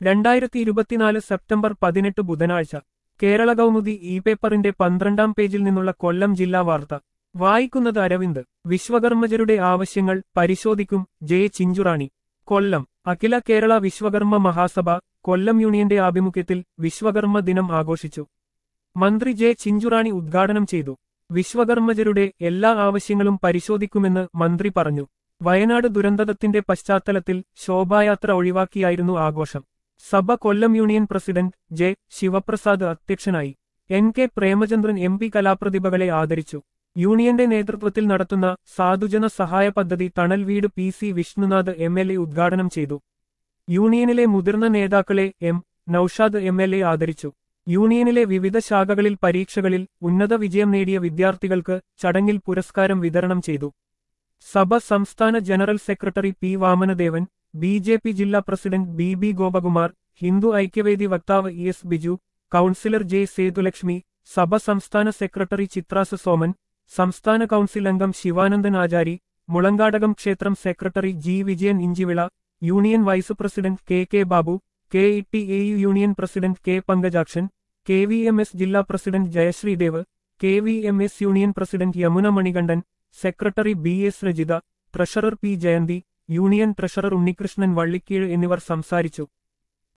രണ്ടായിരത്തി ഇരുപത്തിനാല് സെപ്റ്റംബർ പതിനെട്ട് ബുധനാഴ്ച കേരള കൗമുദി ഇ പേപ്പറിന്റെ പന്ത്രണ്ടാം പേജിൽ നിന്നുള്ള കൊല്ലം ജില്ലാ വാർത്ത വായിക്കുന്നത് അരവിന്ദ് വിശ്വകർമ്മജരുടെ ആവശ്യങ്ങൾ പരിശോധിക്കും ജെ ചിഞ്ചുറാണി കൊല്ലം അഖില കേരള വിശ്വകർമ്മ മഹാസഭ കൊല്ലം യൂണിയന്റെ ആഭിമുഖ്യത്തിൽ വിശ്വകർമ്മ ദിനം ആഘോഷിച്ചു മന്ത്രി ജെ ചിഞ്ചുറാണി ഉദ്ഘാടനം ചെയ്തു വിശ്വകർമ്മജരുടെ എല്ലാ ആവശ്യങ്ങളും പരിശോധിക്കുമെന്ന് മന്ത്രി പറഞ്ഞു വയനാട് ദുരന്തത്തിന്റെ പശ്ചാത്തലത്തിൽ ശോഭായാത്ര ഒഴിവാക്കിയായിരുന്നു ആഘോഷം സഭ Kollam union president J Shivaprasad അധ്യക്ഷനായി N K Premachandran M P കലാപ്രതിഭകളെ ആദരിച്ചു യൂണിയന്റെ നേതൃത്വത്തിൽ നടത്തുന്ന സാധുജന സഹായ പദ്ധതി തണൽ വീട് P C Vishnunath M L A ഉദ്ഘാടനം ചെയ്തു യൂണിയനിലെ മുതിർന്ന നേതാക്കളെ M Naushad M L A ആദരിച്ചു യൂണിയനിലെ വിവിധ ശാഖകളിൽ പരീക്ഷകളിൽ ഉന്നത വിജയം നേടിയ വിദ്യാർത്ഥികൾക്ക് ചടങ്ങിൽ പുരസ്കാരം വിതരണം ചെയ്തു സഭ സംസ്ഥാന general secretary P Vamanadevan B J P ജില്ലാ president B B Gopakumar Hindu Aikyavedi വക്താവ് E S Biju councillor J Sethulakshmi സഭ സംസ്ഥാന സെക്രട്ടറി ചിത്രാസ് സോമൻ സംസ്ഥാന കൌൺസിൽ അംഗം ശിവാനന്ദൻ ആചാരി മുളങ്കാടകം ക്ഷേത്രം secretary G Vijayan Inchivila union vice president K K Babu K E T A U union president K Pankajakshan K V M S ജില്ലാ president Jayasreedev K V M S union president Yamuna Manikandan secretary B S Rajitha treasurer P Jayanthi union treasurer Unnikrishnan Vallikkeezhu എന്നിവർ സംസാരിച്ചു